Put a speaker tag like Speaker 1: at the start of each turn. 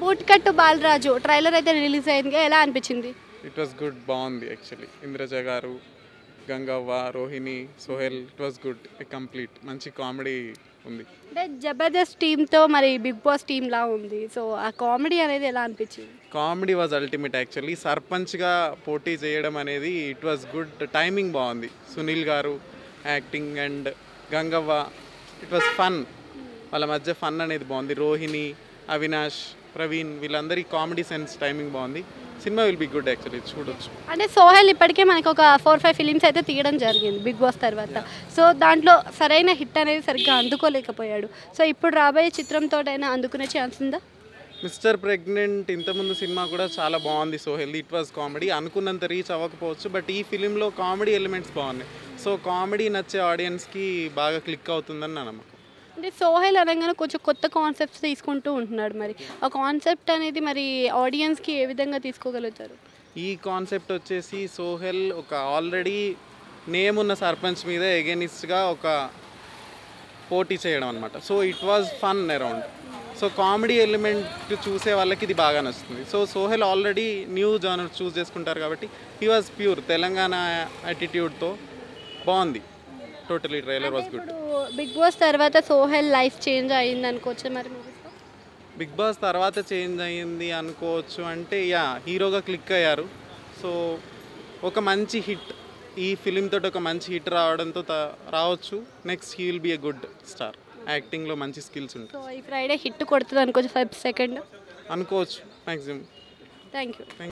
Speaker 1: బూట్కట్టు Balaraju trailer అయితే release అయింది ఎలా అనిపించింది
Speaker 2: ఇట్ వాస్ గుడ్ బాగుంది యాక్చువల్లీ ఇంద్రజ గారు Gangavva Rohini Sohel it was good complete మంచి కామెడీ ఉంది
Speaker 1: అంటే జబర్దస్త్ టీంతో మరి బిగ్ బాస్ టీమ్ లా ఉంది సో ఆ కామెడీ అనేది ఎలా అనిపించింది
Speaker 2: కామెడీ వాజ్ అల్టిమేట్ యాక్చువల్లీ సర్పంచ్గా పోటీ చేయడం అనేది ఇట్ వాస్ గుడ్ టైమింగ్ బాగుంది సునీల్ గారు acting and Gangavva it was fun వాళ్ళ మధ్య ఫన్ అనేది బాగుంది రోహిణి అవినాష్ ప్రవీణ్ వీళ్ళందరి కామెడీ సెన్స్ టైమింగ్ బాగుంది cinema will be good actually చూడొచ్చు
Speaker 1: అంటే సోహెల్ ఇప్పటికే మనకి ఒక ఫోర్ ఫైవ్ ఫిలిమ్స్ అయితే తీయడం జరిగింది బిగ్ బాస్ తర్వాత సో దాంట్లో సరైన హిట్ అనేది సరిగ్గా అందుకోలేకపోయాడు సో ఇప్పుడు రాబోయే చిత్రంతో అయినా అందుకునే ఛాన్స్ ఉందా
Speaker 2: మిస్టర్ ప్రెగ్నెంట్ ఇంతకుముందు సినిమా కూడా చాలా బాగుంది so healthy it was comedy అనుకున్నంత రీచ్ అవ్వకపోవచ్చు బట్ ఈ ఫిలింలో కామెడీ ఎలిమెంట్స్ బాగున్నాయి సో కామెడీ నచ్చే ఆడియన్స్కి బాగా క్లిక్ అవుతుందని నా నమ్మకం
Speaker 1: అంటే సోహెల్ అనగానే కొంచెం కొత్త కాన్సెప్ట్స్ తీసుకుంటూ ఉంటున్నాడు మరి ఆ కాన్సెప్ట్ అనేది మరి ఆడియన్స్కి ఏ విధంగా తీసుకోగలుగుతారు
Speaker 2: ఈ కాన్సెప్ట్ వచ్చేసి సోహెల్ ఒక ఆల్రెడీ నేమ్ ఉన్న సర్పంచ్ మీద ఎగెనిస్ట్గా ఒక పోటీ చేయడం అనమాట so it was fun around so comedy element చూసే వాళ్ళకి ఇది బాగా నచ్చుతుంది so Sohel already new genre choose చేసుకుంటారు కాబట్టి హీ వాజ్ ప్యూర్ తెలంగాణ యాటిట్యూడ్తో బాగుంది టోటలీ ట్రైలర్ వాజ్ గుడ్
Speaker 1: ఇప్పుడు బిగ్ బాస్ తర్వాత సోహెల్ లైఫ్ చేంజ్ అయ్యింది అనుకోవచ్చు మరి మూవీస్లో
Speaker 2: బిగ్ బాస్ తర్వాత చేంజ్ అయ్యింది అనుకోవచ్చు అంటే యా హీరోగా క్లిక్ అయ్యారు సో ఒక మంచి హిట్ ఈ ఫిలిం తోటి ఒక మంచి హిట్ రావడంతో త- రావచ్చు next he will be a good star యాక్టింగ్లో మంచి స్కిల్స్ ఉంటాయి
Speaker 1: సో ఈ ఫ్రైడే హిట్ కొడుతుంది అనుకోవచ్చు ఫైవ్ సెకండ్
Speaker 2: అనుకోవచ్చు మ్యాక్సిమం
Speaker 1: థ్యాంక్ యూ